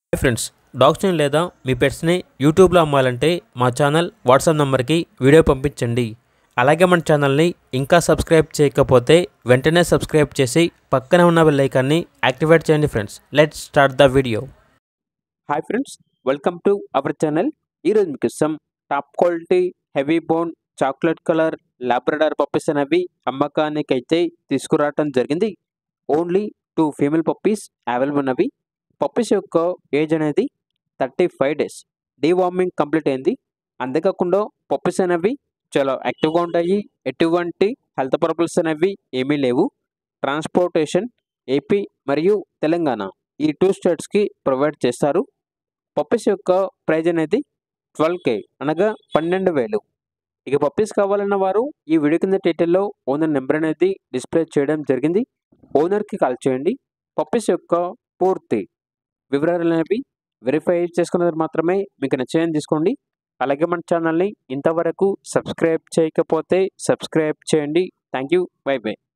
hi friends డాగ్స్ని లేదా మీ పెట్స్ని యూట్యూబ్లో అమ్మాలంటే మా ఛానల్ వాట్సాప్ నెంబర్కి వీడియో పంపించండి అలాగే మన ఛానల్ని ఇంకా సబ్స్క్రైబ్ చేయకపోతే వెంటనే సబ్స్క్రైబ్ చేసి పక్కనే ఉన్న బెల్ ఐకాన్ని యాక్టివేట్ చేయండి friends let's start the video hi friends welcome to our channel ఈరోజు మీకు ఇస్తాం top quality heavy bone chocolate colour labrador puppies అనేవి అమ్మకానికి అయితే తీసుకురావటం జరిగింది only two female puppies available ఉన్నవి పప్పీస్ యొక్క ఏజ్ అనేది thirty five days deworming complete అయింది అంతేకాకుండా పప్పీస్ అనేవి చాలా యాక్టివ్గా ఉంటాయి ఎటువంటి హెల్త్ ప్రాబ్లమ్స్ అనేవి ఏమీ లేవు ట్రాన్స్పోర్టేషన్ ఏపీ మరియు తెలంగాణ ఈ టూ స్టేట్స్కి ప్రొవైడ్ చేస్తారు పప్పీస్ యొక్క ప్రైజ్ అనేది ట్వెల్వ్ కే అనగా పన్నెండు వేలు ఇక పప్పీస్ కావాలన్న వారు ఈ వీడియో కింద టైటిల్లో ఓనర్ నెంబర్ అనేది డిస్ప్లే చేయడం జరిగింది ఓనర్కి కాల్ చేయండి పప్పీస్ యొక్క పూర్తి వివరాలు అనేవి వెరిఫై చేసుకున్నది మాత్రమే మీకు నచ్చాయని తీసుకోండి అలాగే మన ఛానల్ని ఇంతవరకు సబ్స్క్రైబ్ చేయకపోతే సబ్స్క్రైబ్ చేయండి థ్యాంక్ యూ బై బై